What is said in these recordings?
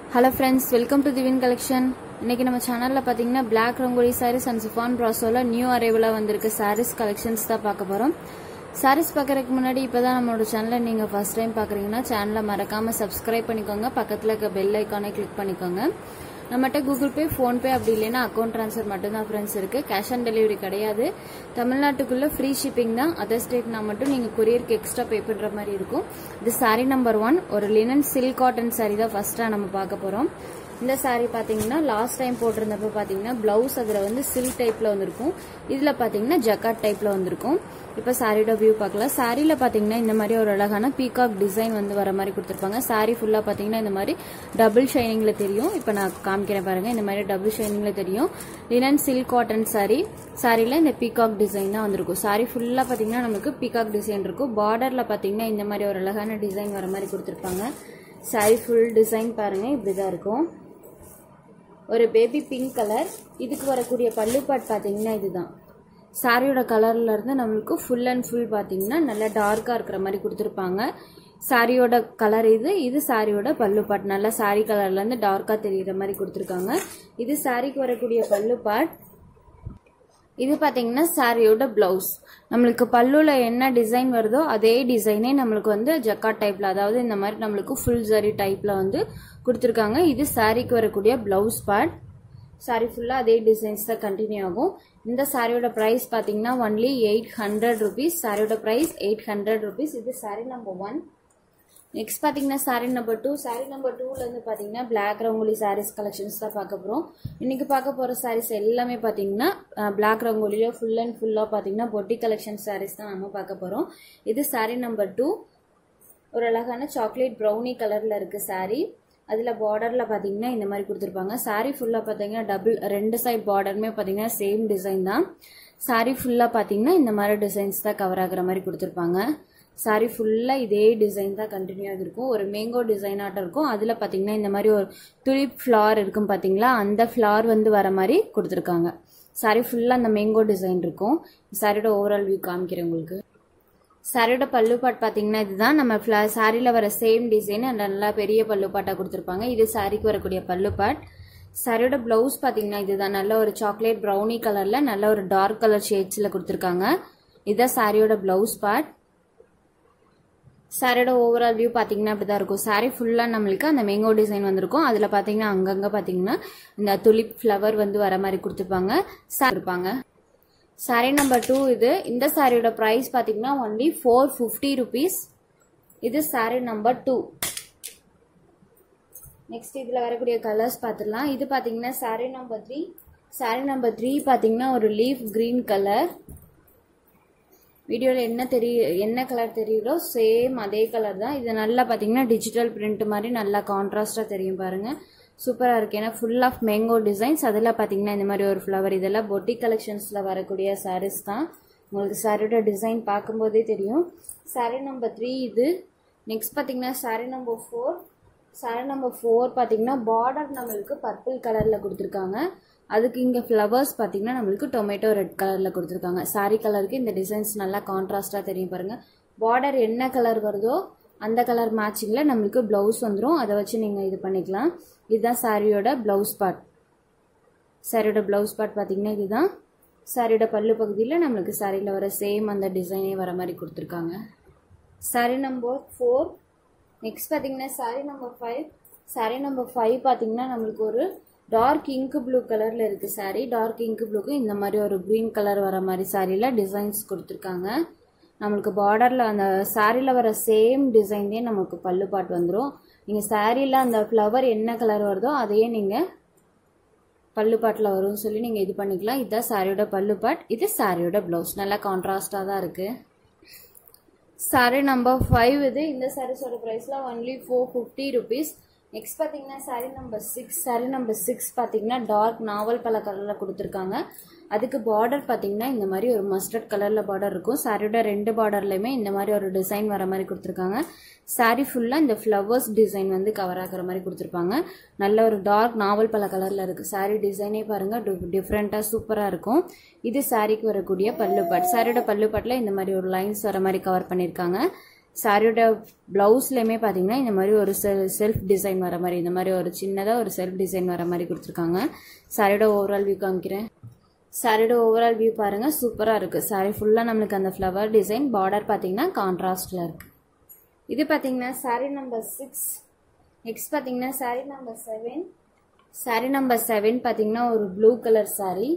hello friends welcome to Divin collection இன்னைக்கு நம்ம சேனல்ல பாத்தீங்கன்னா black rangoli saris and chiffon ப்ராசோல நியூ அரைவலா வந்திருக்க சாரீஸ் கலெக்ஷன்ஸ் தான் பார்க்க போறோம் சாரீஸ் பார்க்கறதுக்கு முன்னாடி இப்பதான் நம்மளோட சேனலை நீங்க ஃபர்ஸ்ட் டைம் பாக்குறீங்கன்னா சேனலை மறக்காம சப்ஸ்கிரைப் பண்ணிக்கோங்க பக்கத்துல இருக்க பெல் ஐக்கானை கிளிக் பண்ணிக்கோங்க நம்மகிட்ட கூகுள் பே ஃபோன்பே அப்படி இல்லைன்னா அக்கௌண்ட் ட்ரான்ஸ்ஃபர் மட்டும்தான் ஃப்ரெண்ட்ஸ் இருக்கு கேஷ் ஆன் டெலிவரி கிடையாது தமிழ்நாட்டுக்குள்ள ஃப்ரீ ஷிப்பிங் தான் அதர் ஸ்டேட்னா மட்டும் நீங்க கொரியருக்கு எக்ஸ்ட்ரா பே பண்ற மாதிரி இருக்கும் இது சாரி நம்பர் ஒன் ஒரு லினன் சில்க் காட்டன் சாரி தான் ஃபர்ஸ்டா நம்ம பார்க்க போறோம் இந்த சாரி பாத்தீங்கன்னா லாஸ்ட் டைம் போட்டிருந்தப்ப பாத்தீங்கன்னா பிளவுஸ் அதுல வந்து சில்க் டைப்ல வந்திருக்கும் இதுல பாத்தீங்கன்னா ஜக்காட் டைப்ல வந்திருக்கும் இப்ப சாரியோட வியூ பார்க்கலாம் சாரியில பாத்தீங்கன்னா இந்த மாதிரி ஒரு அழகான பீகாக் டிசைன் வந்து வர மாதிரி கொடுத்திருப்பாங்க சாரி ஃபுல்லா பாத்தீங்கன்னா இந்த மாதிரி டபுள் ஷைனிங்ல தெரியும் இப்ப நான் காமிக்கிறேன் பாருங்க இந்த மாதிரி டபுள் ஷைனிங்ல தெரியும் லினன் சில்க் காட்டன் சாரி சாரில இந்த பீகாக் டிசைன் தான் வந்திருக்கும் சாரி ஃபுல்லா பாத்தீங்கன்னா நமக்கு பீகாக் டிசைன் இருக்கும் பார்டர்ல பாத்தீங்கன்னா இந்த மாதிரி ஒரு அழகான டிசைன் வர மாதிரி கொடுத்திருப்பாங்க சாரி ஃபுல் டிசைன் பாருங்க இப்படிதான் இருக்கும் ஒரு பேபி பிங்க் கலர் இதுக்கு வரக்கூடிய பல்லு பாட் பார்த்தீங்கன்னா இதுதான் சாரியோட கலர்ல இருந்து நம்மளுக்கு ஃபுல் அண்ட் ஃபுல் பார்த்தீங்கன்னா நல்லா டார்க்காக இருக்கிற மாதிரி கொடுத்துருப்பாங்க சாரியோட கலர் இது இது சாரியோட பல்லு பாட் நல்லா சாரி கலர்ல இருந்து டார்க்காக தெரியுற மாதிரி கொடுத்துருக்காங்க இது சாரிக்கு வரக்கூடிய பல்லு பாட் இது பாத்தீங்கன்னா சாரியோட பிளவுஸ் நம்மளுக்கு பல்லுல என்ன டிசைன் வருதோ அதே டிசைனே நம்மளுக்கு வந்து ஜக்காட் டைப்ல அதாவது இந்த மாதிரி நம்மளுக்கு ஃபுல் ஜரி டைப்ல வந்து கொடுத்துருக்காங்க இது சாரிக்கு வரக்கூடிய பிளவுஸ் பார்ட் சாரி ஃபுல்லா அதே டிசைன்ஸ் தான் கண்டினியூ ஆகும் இந்த சாரியோட பிரைஸ் பாத்தீங்கன்னா ஒன்லி எயிட் ஹண்ட்ரட் ருபீஸ் சாரியோட பிரைஸ் எயிட் ஹண்ட்ரட் ருபீஸ் இது சாரி நம்பர் ஒன் நெக்ஸ்ட் பார்த்தீங்கன்னா sari number two sari number டூலேருந்து பார்த்தீங்கன்னா பிளாக் ரங்கோலி சாரீஸ் கலெக்ஷன்ஸ் தான் பார்க்க போகிறோம் இன்னைக்கு பார்க்க போகிற சாரீஸ் எல்லாமே பார்த்தீங்கன்னா பிளாக் ரங்கோலியில் ஃபுல் அண்ட் ஃபுல்லாக பார்த்தீங்கன்னா பொட்டி கலெக்ஷன் சாரீஸ் தான் நம்ம பார்க்க போகிறோம் இது சாரீ நம்பர் டூ ஒரு அழகான சாக்லேட் ப்ரௌனி கலரில் இருக்குது சாரீ அதில் பார்டரில் பார்த்தீங்கன்னா இந்த மாதிரி கொடுத்துருப்பாங்க சாரீ ஃபுல்லாக பார்த்தீங்கன்னா டபுள் ரெண்டு சைட் பார்டருமே பார்த்தீங்கன்னா சேம் டிசைன் தான் சாரீ ஃபுல்லாக பார்த்தீங்கன்னா இந்த மாதிரி டிசைன்ஸ் தான் கவர் ஆகுற மாதிரி கொடுத்துருப்பாங்க சாரி ஃபுல்லாக இதே டிசைன் தான் கண்டினியூ ஆகிருக்கும் ஒரு மேங்கோ டிசைன் ஆட்டம் இருக்கும் அதில் பார்த்தீங்கன்னா இந்த மாதிரி ஒரு துளிப் ஃப்ளார் இருக்கும் பார்த்தீங்களா அந்த ஃப்ளார் வந்து வர மாதிரி கொடுத்துருக்காங்க சாரி ஃபுல்லாக அந்த மேங்கோ டிசைன் இருக்கும் சாரியோட ஓவரால் வியூ காமிக்கிறேன் உங்களுக்கு சாரியோட பல்லு பாட் பார்த்தீங்கன்னா இதுதான் நம்ம ஃப்ளா சாரியில் வர சேம் டிசைன் நல்லா பெரிய பல்லு பாட்டாக கொடுத்துருப்பாங்க இது சாரிக்கு வரக்கூடிய பல்லு பாட் சாரியோட பிளவுஸ் பார்த்தீங்கன்னா இதுதான் நல்ல ஒரு சாக்லேட் ப்ரௌனி கலரில் நல்ல ஒரு டார்க் கலர் ஷேட்ஸில் கொடுத்துருக்காங்க இதுதான் சாரியோட பிளவுஸ் பார்ட் சாரியோட ஓவரால் வியூ பார்த்தீங்கன்னா அப்படி தான் இருக்கும் சாரி ஃபுல்லாக நம்மளுக்கு அந்த மேங்கோ டிசைன் வந்திருக்கும் அதில் பார்த்தீங்கன்னா அங்கங்கே பார்த்தீங்கன்னா இந்த துலிப் ஃப்ளவர் வந்து வர மாதிரி கொடுத்துருப்பாங்க சார் இருப்பாங்க சாரி நம்பர் டூ இது இந்த சாரியோட ப்ரைஸ் பார்த்தீங்கன்னா ஒன்லி ஃபோர் ஃபிஃப்டி ருபீஸ் இது சாரி நம்பர் டூ நெக்ஸ்ட் இதில் வரக்கூடிய கலர்ஸ் பார்த்துடலாம் இது பார்த்தீங்கன்னா sari number three sari number three பார்த்தீங்கன்னா ஒரு லீஃப் க்ரீன் கலர் வீடியோவில் என்ன தெரிய என்ன கலர் தெரியுதோ சேம் அதே கலர் தான் இது நல்லா பார்த்தீங்கன்னா டிஜிட்டல் பிரிண்ட் மாதிரி நல்லா கான்ட்ராஸ்டாக தெரியும் பாருங்கள் சூப்பராக இருக்குது ஏன்னா ஃபுல் ஆஃப் மேங்கோ டிசைன்ஸ் அதில் பார்த்தீங்கன்னா இந்த மாதிரி ஒரு ஃப்ளவர் இதெல்லாம் பொட்டி கலெக்ஷன்ஸில் வரக்கூடிய சாரீஸ் தான் உங்களுக்கு சாரியோட டிசைன் பார்க்கும்போதே தெரியும் சாரீ நம்பர் த்ரீ இது நெக்ஸ்ட் பார்த்தீங்கன்னா sari number four sari number four பார்த்தீங்கன்னா பார்டர் நம்மளுக்கு பர்பிள் கலரில் கொடுத்துருக்காங்க அதுக்கு இங்கே ஃப்ளவர்ஸ் பார்த்தீங்கன்னா நம்மளுக்கு டொமேட்டோ ரெட் கலரில் கொடுத்துருக்காங்க சாரி கலருக்கு இந்த டிசைன்ஸ் நல்லா கான்ட்ராஸ்டாக தெரியும் பாருங்கள் பார்டர் என்ன கலர் வருதோ அந்த கலர் மேட்சிங்கில் நம்மளுக்கு ப்ளவுஸ் வந்துடும் அதை வச்சு நீங்கள் இது பண்ணிக்கலாம் இதுதான் சாரியோட ப்ளவுஸ் பார்ட் சாரியோட ப்ளவுஸ் பார்ட் பார்த்தீங்கன்னா இதுதான் சாரியோட பல்லு பகுதியில் நம்மளுக்கு சாரியில் வர சேம் அந்த டிசைனே வர மாதிரி கொடுத்துருக்காங்க சாரி நம்பர் ஃபோர் நெக்ஸ்ட் பார்த்தீங்கன்னா sari number five sari number five பார்த்தீங்கன்னா நம்மளுக்கு ஒரு டார்க் இங்க் ப்ளூ கலரில் இருக்குது சாரீ டார்க் இங்க் ப்ளூக்கு இந்த மாதிரி ஒரு க்ரீன் கலர் வர மாதிரி சாரியில் டிசைன்ஸ் கொடுத்துருக்காங்க நம்மளுக்கு பார்டரில் அந்த சாரியில் வர சேம் டிசைன்லேயே நமக்கு பல்லு பாட் வந்துடும் நீங்கள் சாரியில் அந்த ஃப்ளவர் என்ன கலர் வருதோ அதையே நீங்கள் பல்லு பாட்டில் வரும்னு சொல்லி நீங்கள் இது பண்ணிக்கலாம் இதுதான் சாரியோட பல்லு பாட் இது சாரியோட ப்ளவுஸ் நல்லா கான்ட்ராஸ்டாக தான் இருக்குது சாரி நம்பர் ஃபைவ் இது இந்த சாரீஸோட ப்ரைஸ்லாம் only four fifty rupees next பார்த்தீங்கன்னா sari number six sari number six பார்த்தீங்கன்னா டார்க் நாவல் பல கலரில் கொடுத்துருக்காங்க அதுக்கு பார்டர் பார்த்தீங்கன்னா இந்த மாதிரி ஒரு மஸ்டர்ட் கலரில் பார்டர் இருக்கும் சாரியோட ரெண்டு பார்டர்லையுமே இந்த மாதிரி ஒரு டிசைன் வர மாதிரி கொடுத்துருக்காங்க சாரி ஃபுல்லாக இந்த ஃப்ளவர்ஸ் டிசைன் வந்து கவர் ஆகிற மாதிரி கொடுத்துருப்பாங்க நல்ல ஒரு டார்க் நாவல் பல கலரில் இருக்குது சாரி டிசைனே பாருங்கள் டிஃப்ரெண்ட்டாக சூப்பராக இருக்கும் இது சாரிக்கு வரக்கூடிய பல்லு பாட் சாரியோட பல்லு பாட்டில் இந்த மாதிரி ஒரு லைன்ஸ் வர மாதிரி கவர் பண்ணியிருக்காங்க சாரியோட ப்ளவுஸ்லையுமே பார்த்தீங்கன்னா இந்த மாதிரி ஒரு செல் செல்ஃப் டிசைன் வர மாதிரி இந்த மாதிரி ஒரு சின்னதாக ஒரு செல்ஃப் டிசைன் வர மாதிரி கொடுத்துருக்காங்க சாரியோட ஓவரால் வியூ காமிக்கிறேன் சாரியோட ஓவரால் வியூ பாருங்கள் சூப்பராக இருக்குது சாரி ஃபுல்லாக நம்மளுக்கு அந்த ஃப்ளவர் டிசைன் பார்டர் பார்த்தீங்கன்னா கான்ட்ராஸ்டில் இருக்குது இது பார்த்தீங்கன்னா சாரி நம்பர் சிக்ஸ் நெக்ஸ்ட் பார்த்தீங்கன்னா sari number seven sari number seven பார்த்தீங்கன்னா ஒரு ப்ளூ கலர் சாரி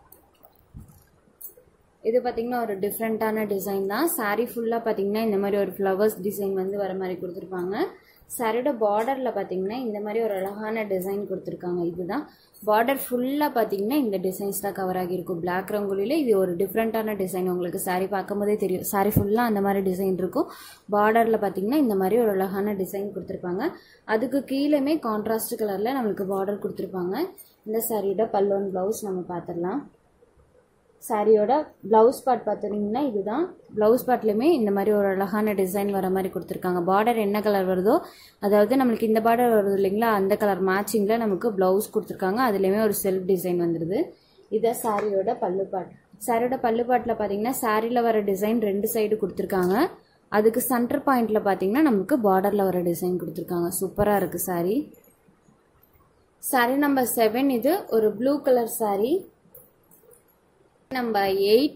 இது பார்த்தீங்கன்னா ஒரு டிஃப்ரெண்ட்டான டிசைன் தான் சாரீ ஃபுல்லாக பார்த்தீங்கன்னா இந்த மாதிரி ஒரு ஃப்ளவர்ஸ் டிசைன் வந்து வர மாதிரி கொடுத்துருப்பாங்க சாரியோட பார்டரில் பார்த்தீங்கன்னா இந்த மாதிரி ஒரு அழகான டிசைன் கொடுத்துருக்காங்க இதுதான் பார்டர் ஃபுல்லாக பார்த்தீங்கன்னா இந்த டிசைன்ஸ் தான் கவர் ஆகியிருக்கும் பிளாக் ரங்கோலியில் இது ஒரு டிஃப்ரெண்ட்டான டிசைன் உங்களுக்கு சாரி பார்க்கும்போதே தெரியும் சாரி ஃபுல்லாக அந்த மாதிரி டிசைன் இருக்கும் பார்டரில் பார்த்தீங்கன்னா இந்த மாதிரி ஒரு அழகான டிசைன் கொடுத்துருப்பாங்க அதுக்கு கீழேமே கான்ட்ராஸ்ட் கலரில் நம்மளுக்கு பார்டர் கொடுத்துருப்பாங்க இந்த சாரியோட பல்லோன் ப்ளவுஸ் நம்ம பார்த்துடலாம் சாரியோட ப்ளவுஸ் பார்ட் பார்த்துட்டிங்கன்னா இதுதான் ப்ளவுஸ் பார்ட்லையுமே இந்த மாதிரி ஒரு அழகான டிசைன் வர மாதிரி கொடுத்துருக்காங்க பார்டர் என்ன கலர் வருதோ அதாவது நம்மளுக்கு இந்த பார்டர் வருது இல்லைங்களா அந்த கலர் மேட்சிங்கில் நமக்கு ப்ளவுஸ் கொடுத்துருக்காங்க அதுலேயுமே ஒரு செல்ஃப் டிசைன் வந்துடுது இதான் சாரியோட பல்லு பாட் சாரியோட பல்லு பாட்டில் பார்த்தீங்கன்னா சாரியில் வர டிசைன் ரெண்டு சைடு கொடுத்துருக்காங்க அதுக்கு சென்டர் பாயிண்டில் பார்த்தீங்கன்னா நமக்கு பார்டரில் வர டிசைன் கொடுத்துருக்காங்க சூப்பராக இருக்குது சாரி சாரி நம்பர் செவன் இது ஒரு blue colour sari number eight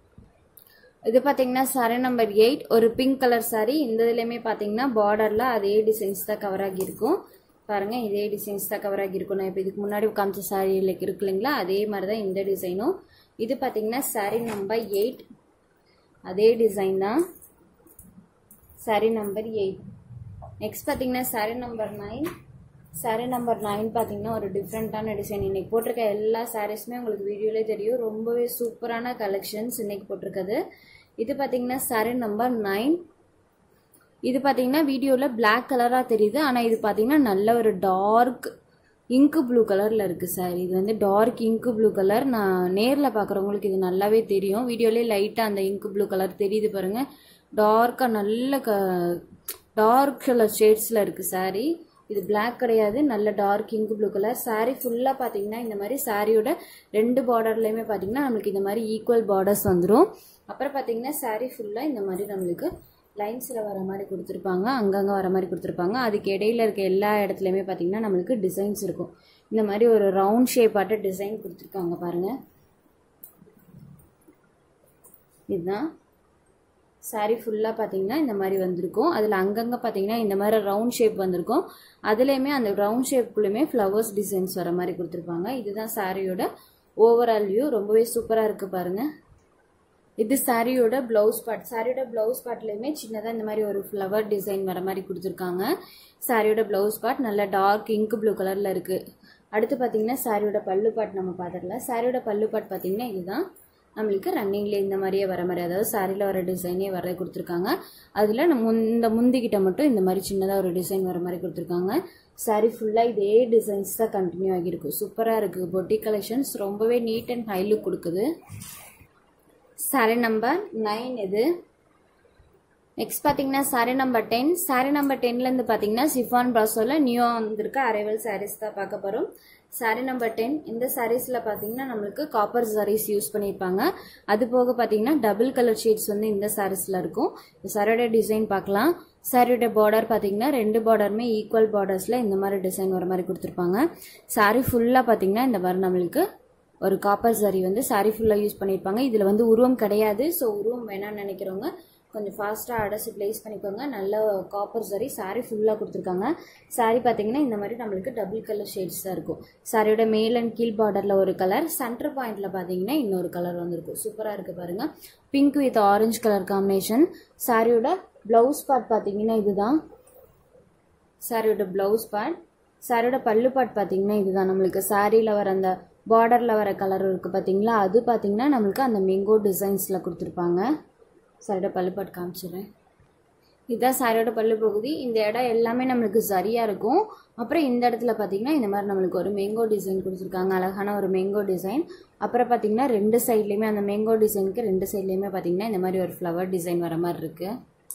இது பார்த்தீங்கன்னா சாரி நம்பர் எயிட் ஒரு பிங்க் கலர் சாரி இந்த இதுலேயுமே பார்த்தீங்கன்னா பார்டரில் அதே டிசைன்ஸ் தான் கவர் ஆகியிருக்கும் பாருங்கள் இதே டிசைன்ஸ் தான் கவர் ஆகியிருக்கும் நான் இப்போ இதுக்கு முன்னாடி காமிச்ச சாரியில் இருக்கு இல்லைங்களா அதே மாதிரி தான் இந்த டிசைனும் இது பார்த்தீங்கன்னா சாரி நம்பர் எயிட் அதே டிசைன் தான் சாரி நம்பர் எயிட் நெக்ஸ்ட் பார்த்தீங்கன்னா sari number nine sari number nine பார்த்தீங்கன்னா ஒரு டிஃப்ரெண்ட்டான டிசைன் இன்னைக்கு போட்டிருக்க எல்லா சாரீஸுமே உங்களுக்கு வீடியோலே தெரியும் ரொம்பவே சூப்பரான கலெக்ஷன்ஸ் இன்னைக்கு போட்டிருக்குது இது பார்த்தீங்கன்னா சாரீ நம்பர் நைன் இது பார்த்தீங்கன்னா வீடியோவில் பிளாக் கலராக தெரியுது ஆனால் இது பார்த்தீங்கன்னா நல்ல ஒரு டார்க் இங்கு ப்ளூ கலரில் இருக்குது சார் இது வந்து டார்க் இங்கு ப்ளூ கலர் நான் நேரில் பார்க்குறவங்களுக்கு இது நல்லாவே தெரியும் வீடியோலேயே லைட்டாக அந்த இங்கு ப்ளூ கலர் தெரியுது பாருங்கள் டார்க்காக நல்ல க டார்க் கலர் ஷேட்ஸில் இருக்குது சாரீ இது பிளாக் கிடையாது நல்ல டார்க் இங்கு ப்ளூ கலர் சாரீ ஃபுல்லாக பார்த்தீங்கன்னா இந்த மாதிரி சாரியோட ரெண்டு பார்டர்லையுமே பார்த்தீங்கன்னா நம்மளுக்கு இந்த மாதிரி ஈக்குவல் பார்டர்ஸ் வந்துடும் அப்புறம் பார்த்தீங்கன்னா சாரீ ஃபுல்லாக இந்த மாதிரி நம்மளுக்கு லைன்ஸில் வர மாதிரி கொடுத்துருப்பாங்க அங்கங்கே வர மாதிரி கொடுத்துருப்பாங்க அதுக்கு இடையில இருக்க எல்லா இடத்துலையுமே பார்த்தீங்கன்னா நம்மளுக்கு டிசைன்ஸ் இருக்கும் இந்த மாதிரி ஒரு ரவுண்ட் ஷேப்பாட்ட டிசைன் கொடுத்துருக்காங்க பாருங்கள் இதுதான் சாரீ ஃபுல்லாக பார்த்தீங்கன்னா இந்த மாதிரி வந்திருக்கும் அதில் அங்கங்கே பார்த்தீங்கன்னா இந்த மாதிரி ரவுண்ட் ஷேப் வந்திருக்கும் அதுலேயுமே அந்த ரவுண்ட் ஷேப்புக்குள்ளேயுமே ஃப்ளவர்ஸ் டிசைன்ஸ் வர மாதிரி கொடுத்துருப்பாங்க இதுதான் சாரியோட ஓவரால் வியூ ரொம்பவே சூப்பராக இருக்குது பாருங்கள் இது சாரியோட ப்ளவுஸ் பார்ட் சாரியோட ப்ளவுஸ் பார்ட்லேயுமே சின்னதாக இந்த மாதிரி ஒரு ஃப்ளவர் டிசைன் வர மாதிரி கொடுத்துருக்காங்க சாரியோட ப்ளவுஸ் பார்ட் நல்ல டார்க் இங்க் ப்ளூ கலரில் இருக்குது அடுத்து பார்த்தீங்கன்னா சாரியோட பல்லு பாட் நம்ம பார்த்துடலாம் சாரியோட பல்லு பாட் பார்த்தீங்கன்னா இதுதான் நம்மளுக்கு ரன்னிங்கில் இந்த மாதிரியே வர மாதிரி அதாவது சாரியில் வர டிசைனே வர கொடுத்துருக்காங்க அதில் நம்ம இந்த முந்திக்கிட்ட மட்டும் இந்த மாதிரி சின்னதாக ஒரு டிசைன் வர மாதிரி கொடுத்துருக்காங்க சாரி ஃபுல்லாக இதே டிசைன்ஸ் தான் கண்டினியூ ஆகியிருக்கும் சூப்பராக இருக்குது பொட்டி கலெக்ஷன்ஸ் ரொம்பவே நீட் அண்ட் ஹை லுக் கொடுக்குது சாரி நம்பர் நைன் இது நெக்ஸ்ட் பார்த்தீங்கன்னா sari number ten sari number டென்லேருந்து பார்த்தீங்கன்னா சிஃபான் ப்ராசோவில் நியூவாக வந்திருக்க அரைவல் சாரீஸ் தான் பார்க்க போகிறோம் சாரி நம்பர் டென் இந்த சாரீஸில் பார்த்தீங்கன்னா நம்மளுக்கு காப்பர் சாரீஸ் யூஸ் பண்ணியிருப்பாங்க அது போக பார்த்தீங்கன்னா டபுள் கலர் ஷேட்ஸ் வந்து இந்த சாரீஸில் இருக்கும் இந்த சாரியோட டிசைன் பார்க்கலாம் சாரியோட பார்டர் பார்த்தீங்கன்னா ரெண்டு பார்டருமே ஈக்குவல் பார்டர்ஸில் இந்த மாதிரி டிசைன் வர மாதிரி கொடுத்துருப்பாங்க சாரி ஃபுல்லாக பார்த்தீங்கன்னா இந்த மாதிரி நம்மளுக்கு ஒரு காப்பர் சாரி வந்து சாரி ஃபுல்லாக யூஸ் பண்ணியிருப்பாங்க இதில் வந்து உருவம் கிடையாது ஸோ உருவம் வேணாம்னு நினைக்கிறவங்க கொஞ்சம் ஃபாஸ்ட்டாக அடைச்சி ப்ளேஸ் பண்ணிக்கோங்க நல்ல காப்பர் சாரி சாரி ஃபுல்லாக கொடுத்துருக்காங்க சாரி பார்த்தீங்கன்னா இந்த மாதிரி நம்மளுக்கு டபுள் கலர் ஷேட்ஸ் தான் இருக்கும் சாரியோட மேல் அண்ட் கீழ் பார்டரில் ஒரு கலர் சென்டர் பாயிண்டில் பார்த்தீங்கன்னா இன்னொரு கலர் வந்திருக்கும் சூப்பராக இருக்குது பாருங்கள் pink with orange colour combination சாரியோட ப்ளவுஸ் பார்ட் பார்த்தீங்கன்னா இதுதான் சாரியோட ப்ளவுஸ் பார்ட் சாரியோட பல்லு பார்ட் பார்த்தீங்கன்னா இதுதான் நம்மளுக்கு சாரியில் வர அந்த பார்டரில் வர கலர் இருக்குது பார்த்தீங்களா அது பார்த்தீங்கன்னா நம்மளுக்கு அந்த மேங்கோ டிசைன்ஸில் கொடுத்துருப்பாங்க சாரியோட பல்லு பாட்டு காமிச்சிடுறேன் இதுதான் சாரியோட பல்லு பகுதி இந்த இடம் எல்லாமே நம்மளுக்கு சரியாக இருக்கும் அப்புறம் இந்த இடத்துல பார்த்தீங்கன்னா இந்த மாதிரி நம்மளுக்கு ஒரு மேங்கோ டிசைன் கொடுத்துருக்காங்க அழகான ஒரு மேங்கோ டிசைன் அப்புறம் பார்த்தீங்கன்னா ரெண்டு சைட்லேயுமே அந்த மேங்கோ டிசைனுக்கு ரெண்டு சைட்லேயுமே பார்த்தீங்கன்னா இந்த மாதிரி ஒரு ஃப்ளவர் டிசைன் வர மாதிரி இருக்குது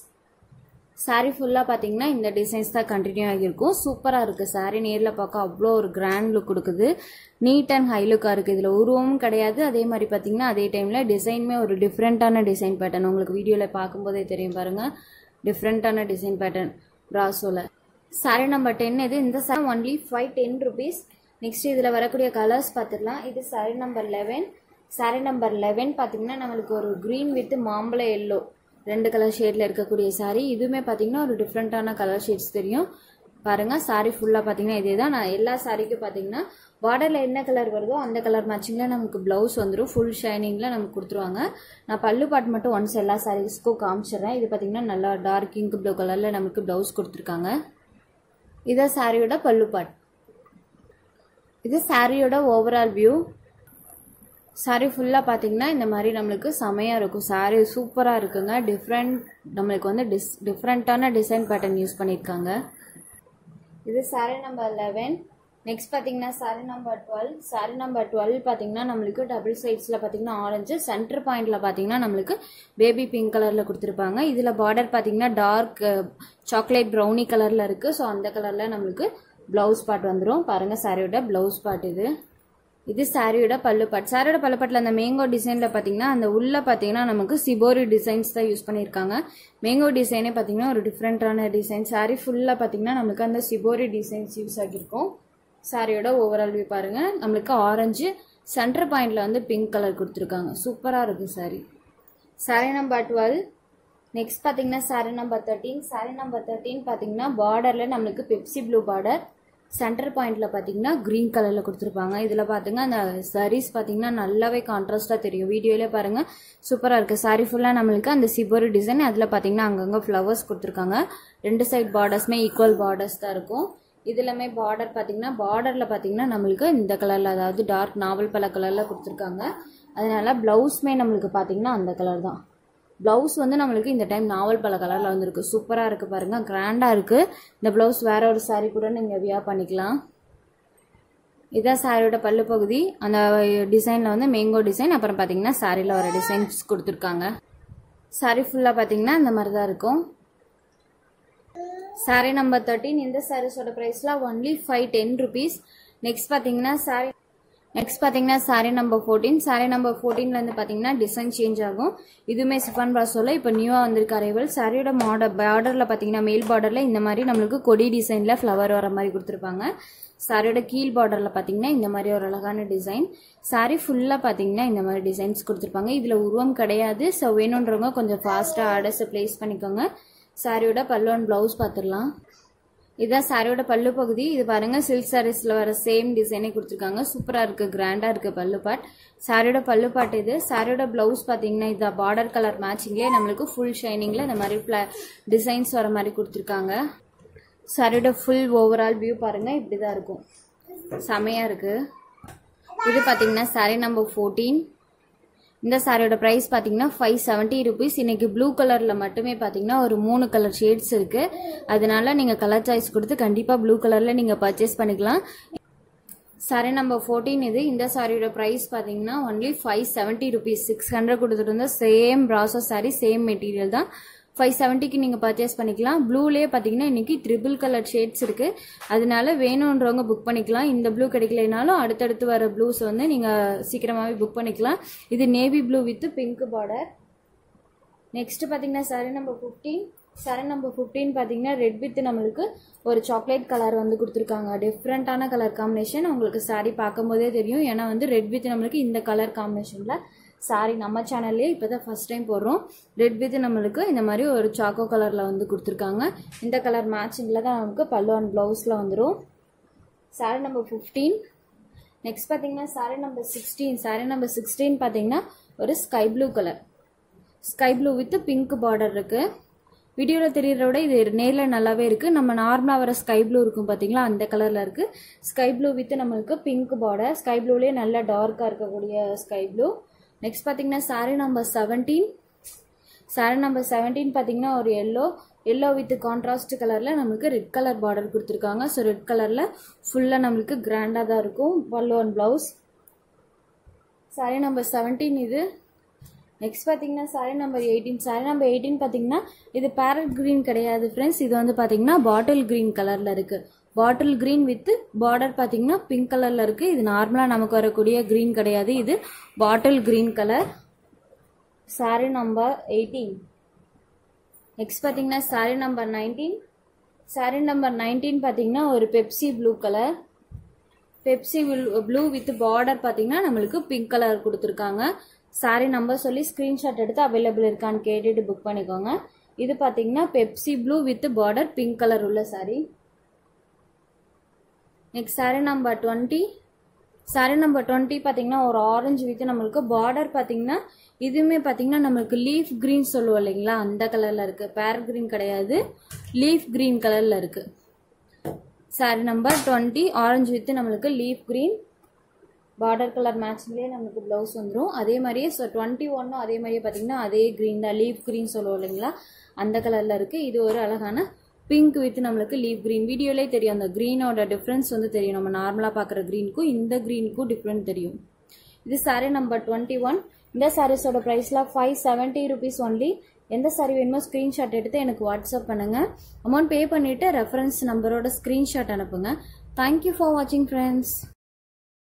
சாரீ ஃபுல்லாக பார்த்தீங்கன்னா இந்த டிசைன்ஸ் தான் கண்டினியூ ஆகியிருக்கும் சூப்பராக இருக்குது சாரீ நேரில் பார்க்க அவ்வளோ ஒரு கிராண்ட் லுக் கொடுக்குது நீட் அண்ட் ஹை லுக்காக இருக்குது இதில் உருவமும் கிடையாது அதே மாதிரி பார்த்தீங்கன்னா அதே டைமில் டிசைனுமே ஒரு டிஃப்ரெண்ட்டான டிசைன் பேட்டர்ன் உங்களுக்கு வீடியோவில் பார்க்கும்போதே தெரியும் பாருங்கள் டிஃப்ரெண்ட்டான டிசைன் பேட்டர்ன் ப்ராஸோவில் சாரி நம்பர் டென் இது இந்த sari only five ten rupees next இதில் வரக்கூடிய கலர்ஸ் பார்த்துடலாம் இது sari number eleven sari number eleven பார்த்தீங்கன்னா நம்மளுக்கு ஒரு க்ரீன் வித் மாம்பழ எல்லோ ரெண்டு கலர் ஷேடில் இருக்கக்கூடிய சாரி இதுவுமே பார்த்தீங்கன்னா ஒரு டிஃப்ரெண்ட்டான கலர் ஷேட்ஸ் தெரியும் பாருங்க சாரி ஃபுல்லாக பார்த்தீங்கன்னா இதே தான் நான் எல்லா சாரிக்கும் பார்த்தீங்கன்னா பார்டரில் என்ன கலர் வருதோ அந்த கலர் மேட்சிங்கில் நமக்கு ப்ளவுஸ் வந்துடும் ஃபுல் ஷைனிங்கில் நமக்கு கொடுத்துருவாங்க நான் பல்லு பாட் மட்டும் ஒன்ஸ் எல்லா சாரீஸ்க்கும் காமிச்சிடுறேன் இது பார்த்தீங்கன்னா நல்லா டார்க் இங்க் ப்ளூ கலரில் நமக்கு ப்ளவுஸ் கொடுத்துருக்காங்க இதான் சாரியோட பல்லு பாட் இது சாரியோட ஓவரால் வியூ சாரி ஃபுல்லாக பார்த்தீங்கன்னா இந்த மாதிரி நம்மளுக்கு செமையாக இருக்கும் சாரி சூப்பராக இருக்குங்க டிஃப்ரெண்ட் நம்மளுக்கு வந்து டிஸ் டிஃப்ரெண்ட்டான டிசைன் பேட்டர்ன் யூஸ் பண்ணியிருக்காங்க இது சாரி நம்பர் லெவன் நெக்ஸ்ட் பார்த்தீங்கன்னா sari number twelve sari number twelve பார்த்தீங்கன்னா நம்மளுக்கு டபுள் சைட்ஸில் பார்த்தீங்கன்னா ஆரஞ்சு சென்டர் பாயிண்டில் பார்த்தீங்கன்னா நம்மளுக்கு பேபி பிங்க் கலரில் கொடுத்துருப்பாங்க இதில் பார்டர் பார்த்தீங்கன்னா டார்க் சாக்லேட் ப்ரௌனி கலரில் இருக்குது ஸோ அந்த கலரில் நம்மளுக்கு ப்ளவுஸ் பார்ட் வந்துடும் பாருங்கள் சாரியோட ப்ளவுஸ் பார்ட் இது இது சாரியோட பல்லு பாட் சாரியோட பல்லு பாட்டில் அந்த மேங்கோ டிசைனில் பார்த்தீங்கன்னா அந்த உள்ள பார்த்தீங்கன்னா நமக்கு சிபோரி டிசைன்ஸ் தான் யூஸ் பண்ணியிருக்காங்க மேங்கோ டிசைனே பார்த்தீங்கன்னா ஒரு டிஃப்ரெண்ட்டான டிசைன் சாரி ஃபுல்லாக பார்த்தீங்கன்னா நம்மளுக்கு அந்த சிபோரி டிசைன்ஸ் யூஸ் ஆகியிருக்கும் சாரியோட ஓவரால் வியூ பாருங்க நம்மளுக்கு ஆரஞ்சு சென்டர் பாயிண்ட்ல வந்து பிங்க் கலர் கொடுத்துருக்காங்க சூப்பராக இருக்கு sari sari number twelve next பார்த்தீங்கன்னா sari number thirteen sari number thirteen பார்த்தீங்கன்னா பார்டரில் நம்மளுக்கு பெப்சி ப்ளூ பார்டர் சென்டர் பாயிண்ட்ல பார்த்தீங்கன்னா க்ரீன் கலரில் கொடுத்துருப்பாங்க இதில் பார்த்துங்க அந்த சாரீஸ் பார்த்தீங்கன்னா நல்லாவே கான்ட்ராஸ்டாக தெரியும் வீடியோலே பாருங்க சூப்பராக இருக்குது சாரி ஃபுல்லாக நம்மளுக்கு அந்த சிபோரி டிசைன் அதில் பார்த்தீங்கன்னா அங்கங்கே ஃப்ளவர்ஸ் கொடுத்துருக்காங்க ரெண்டு சைட் பார்டர்ஸ்மே ஈக்குவல் பார்டர்ஸ் தான் இருக்கும் இதுலமே பார்டர் பார்த்தீங்கன்னா பார்டரில் பார்த்தீங்கன்னா நம்மளுக்கு இந்த கலரில் அதாவது டார்க் நாவல் பல கலரில் கொடுத்துருக்காங்க அதனால ப்ளவுஸ்மே நம்மளுக்கு பார்த்தீங்கன்னா அந்த கலர் தான் ப்ளவுஸ் வந்து நம்மளுக்கு இந்த டைம் நாவல் பல கலரில் வந்திருக்கு சூப்பராக இருக்குது பாருங்கள் கிராண்டாக இருக்குது இந்த ப்ளவுஸ் வேற ஒரு சாரீ கூட நீங்கள் வியர் பண்ணிக்கலாம் இதான் சாரியோட பல்லு பகுதி அந்த டிசைனில் வந்து மேங்கோ டிசைன் அப்புறம் பார்த்தீங்கன்னா சாரியில் வர டிசைன்ஸ் கொடுத்துருக்காங்க சாரி ஃபுல்லாக பார்த்தீங்கன்னா இந்த மாதிரி தான் இருக்கும் சாரி நம்பர் தேர்ட்டின் இந்த சாரீஸோட ப்ரைஸ்லாம் only five ten rupees next பார்த்தீங்கன்னா சாரி நெக்ஸ்ட் பார்த்தீங்கன்னா sari number fourteen sari number ஃபோர்டீன்லேருந்து பார்த்தீங்கன்னா டிசைன் சேஞ்ச் ஆகும் இதுவுமே சிஃபான் ப்ராஸோவில் இப்போ நியூவாக வந்திருக்க அரைவல் சாரியோட மாடல் பார்டரில் பார்த்தீங்கன்னா மேல் பார்டரில் இந்த மாதிரி நம்மளுக்கு கொடி டிசைனில் ஃப்ளவர் வர மாதிரி கொடுத்துருப்பாங்க சாரியோட கீழ் பார்டரில் பார்த்தீங்கன்னா இந்த மாதிரி ஒரு அழகான டிசைன் சாரி ஃபுல்லாக பார்த்தீங்கன்னா இந்த மாதிரி டிசைன்ஸ் கொடுத்துருப்பாங்க இதில் உருவம் கிடையாது ஸோ வேணுன்றவங்க கொஞ்சம் ஃபாஸ்ட்டாக ஆர்டர்ஸை ப்ளேஸ் பண்ணிக்கோங்க சாரியோட பல்லு அண்ட் ப்ளவுஸ் பார்த்துடலாம் இதுதான் சாரியோட பல்லு பகுதி இது பாருங்க சில்க் சாரீஸ்ல வர சேம் டிசைனே கொடுத்துருக்காங்க சூப்பரா இருக்கு கிராண்டா இருக்கு பல்லு பாட் சாரியோட பல்லு பாட் இது சாரியோட பிளவுஸ் பாத்தீங்கன்னா இது பார்டர் கலர் மேட்சிங்லேயே நம்மளுக்கு ஃபுல் ஷைனிங்ல இந்த மாதிரி டிசைன்ஸ் வர மாதிரி கொடுத்துருக்காங்க சாரியோட ஃபுல் ஓவரால் வியூ பாருங்க இப்படிதான் இருக்கும் செமையா இருக்கு இது பாத்தீங்கன்னா சாரி நம்பர் ஃபோர்டீன் இந்த சாரியோட ப்ரைஸ் பார்த்தீங்கன்னா ஃபைவ் செவன்ட்டி ருபீஸ் இன்னைக்கு ப்ளூ கலரில் மட்டுமே பார்த்தீங்கன்னா ஒரு மூணு கலர் ஷேட்ஸ் இருக்கு அதனால நீங்கள் கலர் சாய்ஸ் கொடுத்து கண்டிப்பாக ப்ளூ கலரில் நீங்கள் பர்ச்சேஸ் பண்ணிக்கலாம் சாரி நம்பர் ஃபோர்டீன் இது இந்த சாரியோட ப்ரைஸ் பார்த்தீங்கன்னா only five seventy rupees six hundred கொடுத்துட்டு இருந்தா சேம் ப்ராசோ சாரி சேம் மெட்டீரியல் தான் ஃபைவ் செவன்ட்டிக்கு நீங்கள் பர்ச்சேஸ் பண்ணிக்கலாம் ப்ளூலேயே பார்த்தீங்கன்னா இன்னைக்கு ட்ரிபிள் கலர் ஷேட்ஸ் இருக்கு அதனால வேணுன்றவங்க புக் பண்ணிக்கலாம் இந்த ப்ளூ கிடைக்கலனாலும் அடுத்தடுத்து வர ப்ளூஸ் வந்து நீங்கள் சீக்கிரமாகவே புக் பண்ணிக்கலாம் இது navy blue with pink border next பார்த்தீங்கன்னா sari number fifteen sari number fifteen பார்த்தீங்கன்னா ரெட் வித் நம்மளுக்கு ஒரு சாக்லேட் கலர் வந்து கொடுத்துருக்காங்க டிஃப்ரெண்ட்டான கலர் காம்பினேஷன் உங்களுக்கு சாரி பார்க்கும்போதே தெரியும் ஏன்னா வந்து ரெட் வித் நம்மளுக்கு இந்த கலர் காம்பினேஷனில் சாரி நம்ம சேனல்லே இப்போ தான் ஃபஸ்ட் டைம் போடுறோம் ரெட் வித் நம்மளுக்கு இந்த மாதிரி ஒரு சாக்கோ கலரில் வந்து கொடுத்துருக்காங்க இந்த கலர் மேட்சிங்கில் தான் நமக்கு பல்லு அண்ட் ப்ளவுஸில் வந்துடும் சாரி நம்பர் ஃபிஃப்டீன் நெக்ஸ்ட் பார்த்தீங்கன்னா sari number sixteen sari number sixteen பார்த்தீங்கன்னா ஒரு sky blue colour sky blue with pink border இருக்கு வீடியோவில் தெரியறத விட இது நேரில் நல்லாவே இருக்கு நம்ம நார்மலாக வர ஸ்கை ப்ளூ இருக்கும் பார்த்தீங்களா அந்த கலரில் இருக்கு ஸ்கை ப்ளூ வித் நம்மளுக்கு பிங்க் பார்டர் ஸ்கை ப்ளூலேயே நல்லா டார்க்காக இருக்கக்கூடிய ஸ்கை ப்ளூ நெக்ஸ்ட் பார்த்தீங்கன்னா sari number seventeen sari number seventeen பார்த்தீங்கன்னா ஒரு எல்லோ எல்லோ வித் கான்ட்ராஸ்ட் கலரில் நம்மளுக்கு ரெட் கலர் பார்டர் கொடுத்துருக்காங்க ஸோ ரெட் கலரில் ஃபுல்லாக நம்மளுக்கு கிராண்டாக தான் இருக்கும் pallu and blouse sari number seventeen இது நெக்ஸ்ட் பார்த்தீங்கன்னா sari number eighteen sari number eighteen பார்த்தீங்கன்னா இது பேரட் கிரீன் கிடையாது ஃப்ரெண்ட்ஸ் இது வந்து பார்த்தீங்கன்னா பாட்டில் கிரீன் கலரில் இருக்கு பாட்டில் கிரீன் வித் பார்டர் பார்த்தீங்கன்னா பிங்க் கலரில் இருக்கு இது நார்மலாக நமக்கு வரக்கூடிய கிரீன் கிடையாது இது bottle green colour sari number eighteen next பார்த்தீங்கன்னா sari number nineteen sari number nineteen பார்த்தீங்கன்னா ஒரு Pepsi blue colour Pepsi blue with border பார்த்தீங்கன்னா நம்மளுக்கு பிங்க் கலர் கொடுத்துருக்காங்க சாரி நம்பர் சொல்லி ஸ்க்ரீன்ஷாட் எடுத்து அவைலபிள் இருக்கான்னு கேட்டுட்டு புக் பண்ணிக்கோங்க இது பார்த்தீங்கன்னா Pepsi blue with border pink colour உள்ள sari next sari number twenty sari number twenty பார்த்தீங்கன்னா ஒரு ஆரஞ்சு வித் நம்மளுக்கு பார்டர் பார்த்தீங்கன்னா இதுவுமே பார்த்தீங்கன்னா நம்மளுக்கு லீஃப் கிரீன் சொல்லுவோம் இல்லைங்களா அந்த கலரில் இருக்குது பேர் கிரீன் கிடையாது லீஃப் கிரீன் கலரில் இருக்குது sari number twenty orange with நம்மளுக்கு லீஃப் கிரீன் பார்டர் கலர் மேட்ச்லேயே நமக்கு ப்ளவுஸ் வந்துடும் அதே மாதிரியே ஸோ டுவெண்ட்டி ஒன்னும் அதே மாதிரியே பார்த்தீங்கன்னா அதே க்ரீன் தான் லீஃப் க்ரீன் சொல்லுவோம் இல்லைங்களா அந்த கலரில் இருக்குது இது ஒரு அழகான பிங்க் வித் நம்மளுக்கு லீஃப் க்ரீன் வீடியோலே தெரியும் அந்த க்ரீனோட டிஃப்ரென்ஸ் வந்து தெரியும் நம்ம நார்மலாக பார்க்குற க்ரீனுக்கும் இந்த க்ரீனுக்கும் டிஃப்ரெண்ட் தெரியும் இது சாரீ நம்பர் டுவெண்ட்டி ஒன் இந்த சாரீஸோட ப்ரைஸ்லாம் ஃபைவ் செவன்ட்டி ருபீஸ் ஒன்லி எந்த சாரி வேணுமோ ஸ்க்ரீன்ஷாட் எடுத்து எனக்கு வாட்ஸ்அப் பண்ணுங்கள் அமௌண்ட் பே பண்ணிவிட்டு ரெஃபரன்ஸ் நம்பரோட ஸ்க்ரீன்ஷாட் அனுப்புங்க தேங்க்யூ ஃபார் வாட்சிங் ஃப்ரெண்ட்ஸ்